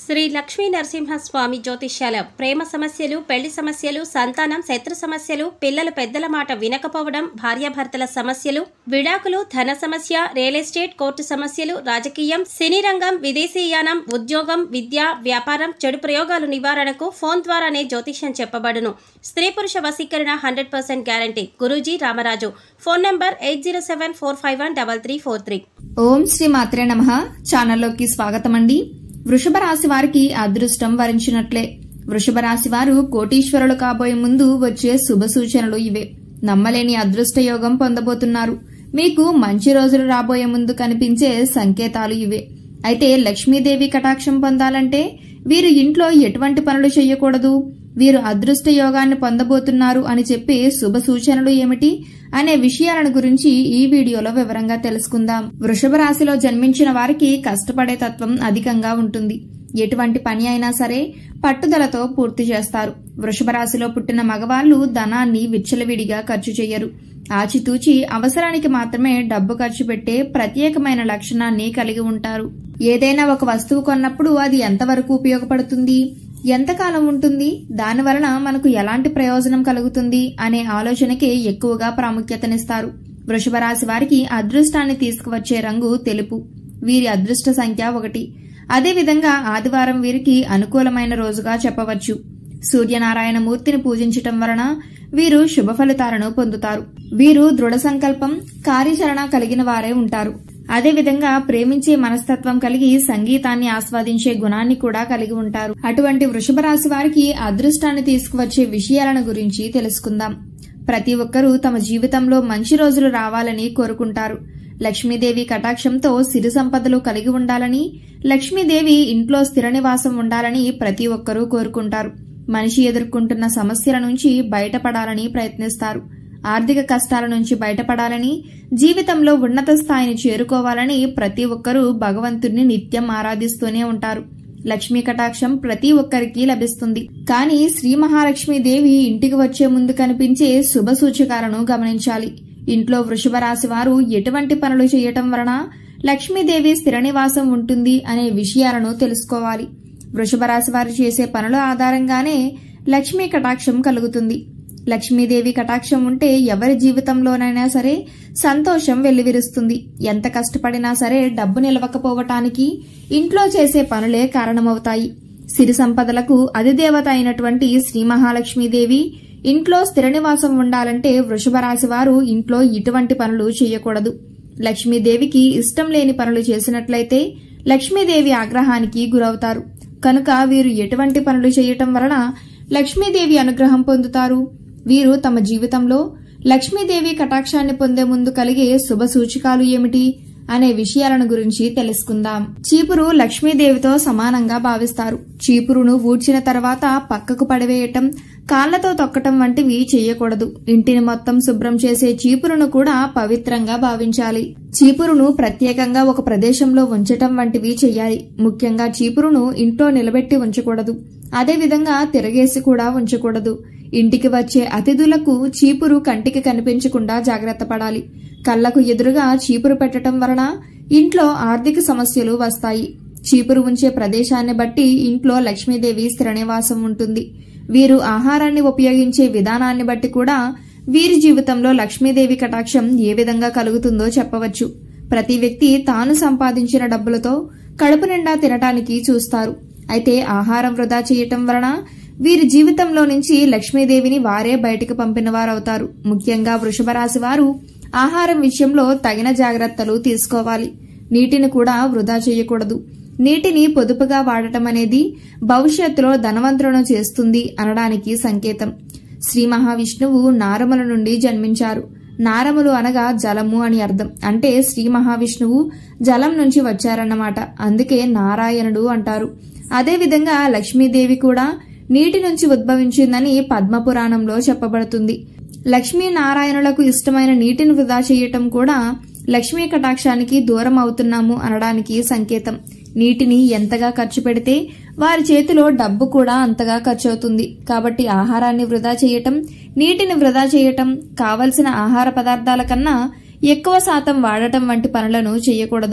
శ్రీ లక్ష్మీ నరసింహస్వామి జ్యోతిష్యాలయం ప్రేమ సమస్యలు పెళ్లి సమస్యలు సంతానం శత్రు సమస్యలు పిల్లలు పెద్దల మాట వినకపోవడం భార్యాభర్తల సమస్యలు విడాకులు ధన సమస్య రియల్ ఎస్టేట్ కోర్టు సమస్యలు రాజకీయం సినీ రంగం విదేశీయానం ఉద్యోగం విద్య వ్యాపారం చెడు ప్రయోగాలు నివారణకు ఫోన్ ద్వారానే జ్యోతిష్యం చెప్పబడును స్త్రీ పురుష వశీకరణ hundred percent guarantee Guruji Ramaraju phone number eight zero seven four five one double three four three ఓం శ్రీ మాత్రే నమ ఛానల్లోకి స్వాగతం అండి వృషభ రాశి వారికి అదృష్టం వరించినట్లే వృషభ రాశి వారు కోటీశ్వరులు కాబోయే ముందు వచ్చే శుభ సూచనలు ఇవే నమ్మలేని అదృష్ట యోగం పొందబోతున్నారు మీకు మంచి రోజులు రాబోయే ముందు కనిపించే సంకేతాలు ఇవే అయితే లక్ష్మీదేవి కటాక్షం పొందాలంటే వీరు ఇంట్లో ఎటువంటి పనులు చేయకూడదు వీరు అదృష్ట యోగాన్ని పొందబోతున్నారు అని చెప్పే శుభ సూచనలు ఏమిటి అనే విషయాలను గురించి ఈ వీడియోలో వివరంగా తెలుసుకుందాం వృషభ రాశిలో జన్మించిన వారికి కష్టపడే తత్వం అధికంగా ఉంటుంది ఎటువంటి పని అయినా సరే పట్టుదలతో పూర్తి చేస్తారు వృషభ రాశిలో పుట్టిన మగవాళ్లు ధనాన్ని విచ్చలవిడిగా ఖర్చు చేయరు ఆచితూచి అవసరానికి మాత్రమే డబ్బు ఖర్చు పెట్టే ప్రత్యేకమైన లక్షణాన్ని కలిగి ఉంటారు ఏదైనా ఒక వస్తువు కొన్నప్పుడు అది ఎంతవరకు ఉపయోగపడుతుంది ఎంతకాలం ఉంటుంది దాని వలన మనకు ఎలాంటి ప్రయోజనం కలుగుతుంది అనే ఆలోచనకే ఎక్కువగా ప్రాముఖ్యతనిస్తారు వృషభ రాశి వారికి అదృష్టాన్ని తీసుకువచ్చే రంగు తెలుపు వీరి అదృష్ట సంఖ్య ఒకటి అదేవిధంగా ఆదివారం వీరికి అనుకూలమైన రోజుగా చెప్పవచ్చు సూర్యనారాయణ మూర్తిని పూజించటం వలన వీరు శుభ ఫలితాలను పొందుతారు వీరు దృఢ సంకల్పం కార్యాచరణ కలిగిన వారే ఉంటారు అదేవిధంగా ప్రేమించే మనస్తత్వం కలిగి సంగీతాన్ని ఆస్వాదించే గుణాన్ని కూడా కలిగి ఉంటారు అటువంటి వృషభ రాశి వారికి అదృష్టాన్ని తీసుకువచ్చే విషయాలను గురించి తెలుసుకుందాం ప్రతి ఒక్కరూ తమ జీవితంలో మంచి రోజులు రావాలని కోరుకుంటారు లక్ష్మీదేవి కటాక్షంతో సిరి సంపదలు కలిగి ఉండాలని లక్ష్మీదేవి ఇంట్లో స్థిర నివాసం ఉండాలని ప్రతి ఒక్కరూ కోరుకుంటారు మనిషి ఎదుర్కొంటున్న సమస్యల నుంచి బయటపడాలని ప్రయత్నిస్తారు ఆర్థిక కష్టాల నుంచి బయటపడాలని జీవితంలో ఉన్నత స్థాయిని చేరుకోవాలని ప్రతి ఒక్కరూ భగవంతుణ్ణి నిత్యం ఆరాధిస్తూనే ఉంటారు లక్ష్మీ కటాక్షం ప్రతి ఒక్కరికి లభిస్తుంది కానీ శ్రీ మహాలక్ష్మీదేవి ఇంటికి వచ్చే ముందు కనిపించే శుభ సూచకాలను గమనించాలి ఇంట్లో వృషభ రాశి వారు ఎటువంటి పనులు చేయటం వలన లక్ష్మీదేవి స్థిర నివాసం ఉంటుంది అనే విషయాలను తెలుసుకోవాలి వృషభ రాశి వారు చేసే పనుల ఆధారంగానే లక్ష్మీ కటాక్షం కలుగుతుంది లక్ష్మీదేవి కటాక్షం ఉంటే ఎవరి జీవితంలోనైనా సరే సంతోషం వెల్లివిరుస్తుంది ఎంత కష్టపడినా సరే డబ్బు నిలవకపోవటానికి ఇంట్లో చేసే పనులే కారణమవుతాయి సిరి సంపదలకు అధిదేవత అయినటువంటి శ్రీ మహాలక్ష్మీదేవి ఇంట్లో స్థిర నివాసం ఉండాలంటే వృషభ రాశి వారు ఇంట్లో ఇటువంటి పనులు చేయకూడదు లక్ష్మీదేవికి ఇష్టం లేని పనులు చేసినట్లయితే లక్ష్మీదేవి ఆగ్రహానికి గురవుతారు కనుక వీరు ఎటువంటి పనులు చేయటం వలన లక్ష్మీదేవి అనుగ్రహం పొందుతారు వీరు తమ జీవితంలో లక్ష్మీదేవి కటాక్షాన్ని పొందే ముందు కలిగే శుభ సూచికాలు ఏమిటి అనే విషయాలను గురించి తెలుసుకుందాం చీపురు లక్ష్మీదేవితో సమానంగా భావిస్తారు చీపురును ఊడ్చిన తర్వాత పక్కకు పడవేయటం కాళ్లతో తొక్కటం వంటివి చేయకూడదు ఇంటిని మొత్తం శుభ్రం చేసే చీపురును కూడా పవిత్రంగా భావించాలి చీపురును ప్రత్యేకంగా ఒక ప్రదేశంలో ఉంచటం వంటివి చేయాలి ముఖ్యంగా చీపురును ఇంట్లో నిలబెట్టి ఉంచకూడదు అదేవిధంగా తిరగేసి కూడా ఉంచకూడదు ఇంటికి వచ్చే అతిథులకు చీపురు కంటికి కనిపించకుండా జాగ్రత్త పడాలి కళ్లకు ఎదురుగా చీపురు పెట్టడం వలన ఇంట్లో ఆర్థిక సమస్యలు వస్తాయి చీపురు ఉంచే ప్రదేశాన్ని బట్టి ఇంట్లో లక్ష్మీదేవి స్థిర నివాసం ఉంటుంది వీరు ఆహారాన్ని ఉపయోగించే విధానాన్ని బట్టి కూడా వీరి జీవితంలో లక్ష్మీదేవి కటాక్షం ఏ విధంగా కలుగుతుందో చెప్పవచ్చు ప్రతి వ్యక్తి తాను సంపాదించిన డబ్బులతో కడుపు నిండా తినటానికి చూస్తారు అయితే ఆహారం వృధా చేయటం వలన వీరి జీవితంలో నుంచి లక్ష్మీదేవిని వారే బయటకు పంపిన వారవుతారు ముఖ్యంగా వృషభ రాశి వారు ఆహారం విషయంలో తగిన జాగ్రత్తలు తీసుకోవాలి నీటిని కూడా వృధా చేయకూడదు నీటిని పొదుపుగా వాడటం అనేది భవిష్యత్తులో ధనవంతులను చేస్తుంది అనడానికి సంకేతం శ్రీ మహావిష్ణువు నారముల నుండి జన్మించారు నారములు అనగా జలము అని అర్థం అంటే శ్రీ మహావిష్ణువు జలం నుంచి వచ్చారన్నమాట అందుకే నారాయణుడు అంటారు అదేవిధంగా లక్ష్మీదేవి కూడా నీటి నుంచి ఉద్భవించిందని పద్మపురాణంలో చెప్పబడుతుంది లక్ష్మీ నారాయణులకు ఇష్టమైన నీటిని వృధా చేయటం కూడా లక్ష్మీ కటాక్షానికి దూరం అవుతున్నాము అనడానికి సంకేతం నీటిని ఎంతగా ఖర్చు పెడితే వారి చేతిలో డబ్బు కూడా అంతగా ఖర్చు అవుతుంది కాబట్టి ఆహారాన్ని వృధా చేయటం నీటిని వృధా చేయటం కావలసిన ఆహార పదార్థాల కన్నా ఎక్కువ శాతం వాడటం వంటి పనులను చేయకూడదు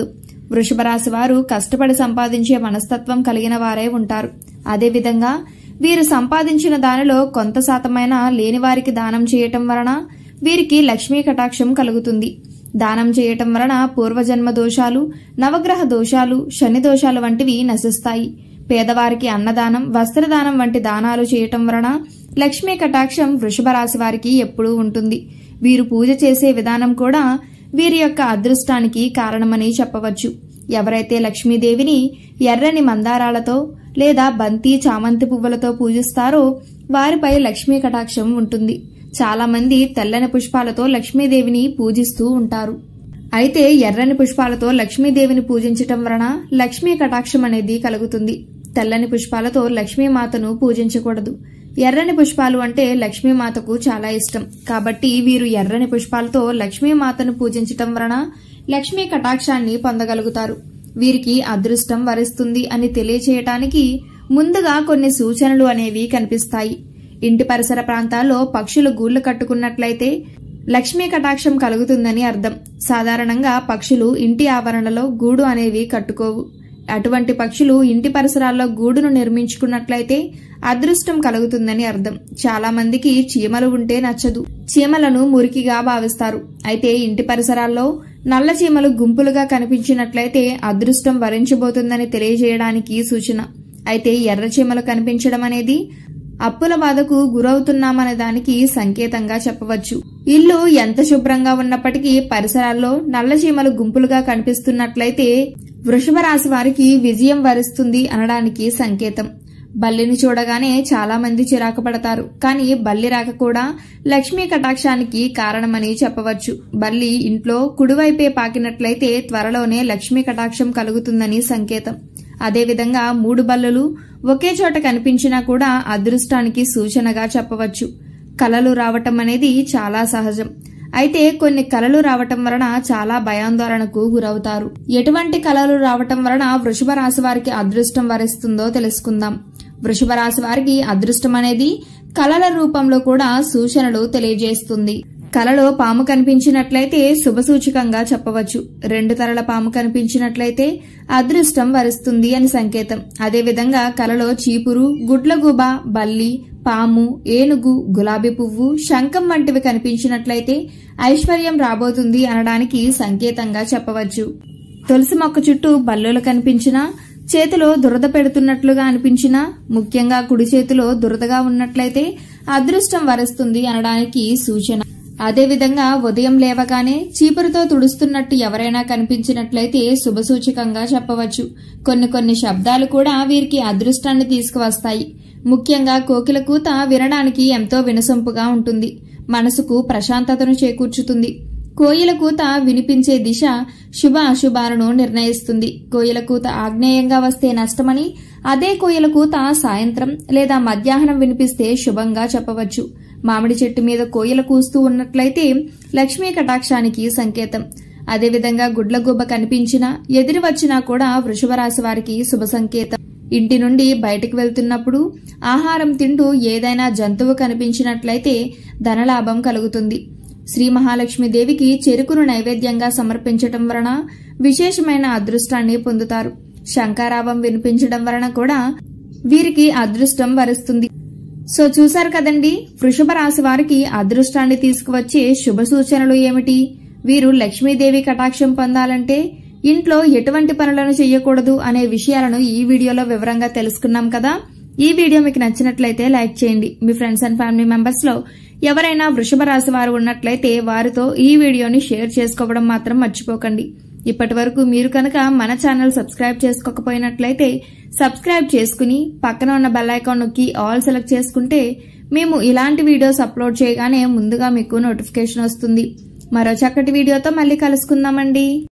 వృషభ రాశి వారు కష్టపడి సంపాదించే మనస్తత్వం కలిగిన వారే ఉంటారు అదేవిధంగా వీరు సంపాదించిన దానిలో కొంత శాతమైన లేని వారికి దానం చేయటం వలన వీరికి లక్ష్మీ కటాక్షం కలుగుతుంది దానం చేయటం వలన పూర్వజన్మ దోషాలు నవగ్రహ దోషాలు శని దోషాలు వంటివి నశిస్తాయి పేదవారికి అన్నదానం వస్త్రదానం వంటి దానాలు చేయటం వలన లక్ష్మీ కటాక్షం వృషభ రాశి వారికి ఎప్పుడూ ఉంటుంది వీరు పూజ చేసే విధానం కూడా వీరి యొక్క అదృష్టానికి కారణమని చెప్పవచ్చు ఎవరైతే లక్ష్మీదేవిని ఎర్రని మందారాలతో లేదా బంతి చామంతి పువ్వులతో పూజిస్తారో వారిపై లక్ష్మీ కటాక్షం ఉంటుంది చాలా మంది తెల్లని పుష్పాలతో లక్ష్మీదేవిని పూజిస్తూ ఉంటారు అయితే ఎర్రని పుష్పాలతో లక్ష్మీదేవిని పూజించటం వలన లక్ష్మీ కటాక్షం అనేది కలుగుతుంది తెల్లని పుష్పాలతో లక్ష్మీమాతను పూజించకూడదు ఎర్రని పుష్పాలు అంటే లక్ష్మీమాతకు చాలా ఇష్టం కాబట్టి వీరు ఎర్రని పుష్పాలతో లక్ష్మీమాతను పూజించటం వలన లక్ష్మీ కటాక్షాన్ని పొందగలుగుతారు వీరికి అదృష్టం వరిస్తుంది అని తెలియచేయటానికి ముందుగా కొన్ని సూచనలు అనేవి కనిపిస్తాయి ఇంటి పరిసర ప్రాంతాల్లో పక్షులు గూళ్లు కట్టుకున్నట్లయితే లక్ష్మీ కటాక్షం కలుగుతుందని అర్థం సాధారణంగా పక్షులు ఇంటి ఆవరణలో గూడు అనేవి కట్టుకోవు అటువంటి పక్షులు ఇంటి పరిసరాల్లో గూడును నిర్మించుకున్నట్లయితే అదృష్టం కలుగుతుందని అర్థం చాలా మందికి చీమలు ఉంటే నచ్చదు చీమలను మురికిగా భావిస్తారు అయితే ఇంటి పరిసరాల్లో నల్ల చీమలు గుంపులుగా కనిపించినట్లయితే అదృష్టం వరించబోతుందని తెలియజేయడానికి సూచన అయితే ఎర్ర చీమలు కనిపించడం అనేది అప్పుల బాధకు గురవుతున్నామనే దానికి సంకేతంగా చెప్పవచ్చు ఇల్లు ఎంత శుభ్రంగా ఉన్నప్పటికీ పరిసరాల్లో నల్ల చీమలు గుంపులుగా కనిపిస్తున్నట్లయితే వృషభ రాశి వారికి విజయం వరిస్తుంది అనడానికి సంకేతం బల్లిని చూడగానే చాలా మంది చిరాకు పడతారు కానీ బల్లి రాక కూడా లక్ష్మీ కటాక్షానికి కారణమని చెప్పవచ్చు బల్లి ఇంట్లో కుడివైపే పాకినట్లయితే త్వరలోనే లక్ష్మీ కటాక్షం కలుగుతుందని సంకేతం అదేవిధంగా మూడు బల్లులు ఒకే చోట కనిపించినా కూడా అదృష్టానికి సూచనగా చెప్పవచ్చు కలలు రావటం అనేది చాలా సహజం అయితే కొన్ని కలలు రావటం వలన చాలా భయాందోళనకు గురవుతారు ఎటువంటి కలలు రావటం వలన వృషభ రాశి వారికి అదృష్టం వరిస్తుందో తెలుసుకుందాం వృషభ రాశి వారికి అదృష్టం అనేది కలల రూపంలో కూడా సూచనలు తెలియజేస్తుంది కలలో పాము కనిపించినట్లయితే శుభసూచకంగా చెప్పవచ్చు రెండు తలల పాము కనిపించినట్లయితే అదృష్టం వరిస్తుంది అని సంకేతం అదేవిధంగా కలలో చీపురు గుడ్లగూబ బల్లి పాము ఏనుగు గులాబీ పువ్వు శంఖం వంటివి కనిపించినట్లయితే ఐశ్వర్యం రాబోతుంది అనడానికి సంకేతంగా చెప్పవచ్చు తులసి మొక్క చుట్టూ బల్లులు కనిపించినా చేతిలో దురద పెడుతున్నట్లుగా అనిపించినా ముఖ్యంగా కుడి చేతిలో దురదగా ఉన్నట్లయితే అదృష్టం వరిస్తుంది అనడానికి సూచన అదేవిధంగా ఉదయం లేవగానే చీపురుతో తుడుస్తున్నట్టు ఎవరైనా కనిపించినట్లయితే శుభసూచకంగా చెప్పవచ్చు కొన్ని కొన్ని శబ్దాలు కూడా వీరికి అదృష్టాన్ని తీసుకువస్తాయి ముఖ్యంగా కోకిల కూత వినడానికి ఎంతో వినసొంపుగా ఉంటుంది మనసుకు ప్రశాంతతను చేకూర్చుతుంది కోయిల కూత వినిపించే దిశ శుభ అశుభాలను నిర్ణయిస్తుంది కోయిల కూత ఆగ్నేయంగా వస్తే నష్టమని అదే కోయిల కూత సాయంత్రం లేదా మధ్యాహ్నం వినిపిస్తే శుభంగా చెప్పవచ్చు మామిడి చెట్టు మీద కోయిల కూస్తూ ఉన్నట్లయితే లక్ష్మీ కటాక్షానికి సంకేతం అదేవిధంగా గుడ్లగుబ్బ కనిపించినా ఎదిరి వచ్చినా కూడా వృషభ రాశి వారికి శుభ సంకేతం ఇంటి నుండి బయటకు వెళ్తున్నప్పుడు ఆహారం తింటూ ఏదైనా జంతువు కనిపించినట్లయితే ధనలాభం కలుగుతుంది శ్రీ మహాలక్ష్మీదేవికి చెరుకును నైవేద్యంగా సమర్పించటం వలన విశేషమైన అదృష్టాన్ని పొందుతారు శంకారావం వినిపించడం వలన కూడా వీరికి అదృష్టం వరిస్తుంది సో చూశారు కదండి వృషభ రాశి వారికి అదృష్టాన్ని తీసుకువచ్చే శుభ సూచనలు ఏమిటి వీరు లక్ష్మీదేవి కటాక్షం పొందాలంటే ఇంట్లో ఎటువంటి పనులను చేయకూడదు అనే విషయాలను ఈ వీడియోలో వివరంగా తెలుసుకున్నాం కదా ఈ వీడియో మీకు నచ్చినట్లయితే లైక్ చేయండి మీ ఫ్రెండ్స్ అండ్ ఫ్యామిలీ మెంబర్స్ లో ఎవరైనా వృషభ రాశి వారు ఉన్నట్లయితే వారితో ఈ వీడియోని షేర్ చేసుకోవడం మాత్రం మర్చిపోకండి ఇప్పటి వరకు మీరు కనుక మన ఛానల్ సబ్స్క్రైబ్ చేసుకోకపోయినట్లయితే సబ్స్క్రైబ్ చేసుకుని పక్కన ఉన్న బెల్ ఐకాన్ నొక్కి ఆల్ సెలెక్ట్ చేసుకుంటే మేము ఇలాంటి వీడియోస్ అప్లోడ్ చేయగానే ముందుగా మీకు నోటిఫికేషన్ వస్తుంది మరో చక్కటి వీడియోతో మళ్ళీ కలుసుకుందామండి